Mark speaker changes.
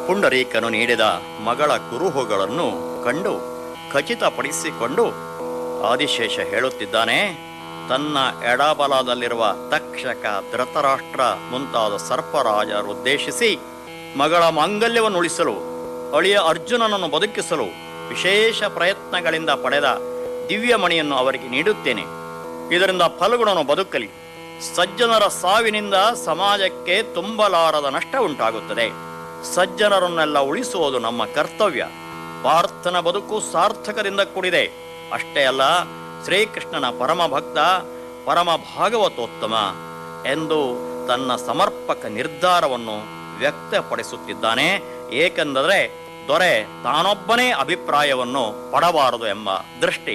Speaker 1: ಪುಂಡರೀಕನು ನೀಡಿದ ಮಗಳ ಕುರುಹುಗಳನ್ನು ಕಂಡು ಖಚಿತಪಡಿಸಿಕೊಂಡು ಆದಿಶೇಷ ಹೇಳುತ್ತಿದ್ದಾನೆ ತನ್ನ ಎಡಬಲದಲ್ಲಿರುವ ತಕ್ಷಕ ಧೃತರಾಷ್ಟ್ರ ಮುಂತಾದ ಸರ್ಪರಾಜರುದ್ದೇಶಿಸಿ ಮಗಳ ಮಾಂಗಲ್ಯವನ್ನು ಉಳಿಸಲು ಅಳಿಯ ಅರ್ಜುನನನ್ನು ಬದುಕಿಸಲು ವಿಶೇಷ ಪ್ರಯತ್ನಗಳಿಂದ ಪಡೆದ ದಿವ್ಯಮಣಿಯನ್ನು ಅವರಿಗೆ ನೀಡುತ್ತೇನೆ ಇದರಿಂದ ಫಲಗುಣನು ಬದುಕಲಿ ಸಜ್ಜನರ ಸಾವಿನಿಂದ ಸಮಾಜಕ್ಕೆ ತುಂಬಲಾರದ ನಷ್ಟ ಉಂಟಾಗುತ್ತದೆ ಸಜ್ಜನರನ್ನೆಲ್ಲ ಉಳಿಸುವುದು ನಮ್ಮ ಕರ್ತವ್ಯ ಪಾರ್ಥನ ಬದುಕು ಸಾರ್ಥಕದಿಂದ ಕೂಡಿದೆ ಅಷ್ಟೇ ಅಲ್ಲ ಶ್ರೀಕೃಷ್ಣನ ಪರಮ ಭಕ್ತ ಪರಮ ಭಾಗವತೋತ್ತಮ ಎಂದು ತನ್ನ ಸಮರ್ಪಕ ನಿರ್ಧಾರವನ್ನು ವ್ಯಕ್ತಪಡಿಸುತ್ತಿದ್ದಾನೆ ಏಕೆಂದರೆ ದೊರೆ ತಾನೊಬ್ಬನೇ ಅಭಿಪ್ರಾಯವನ್ನು ಪಡಬಾರದು ಎಂಬ ದೃಷ್ಟಿ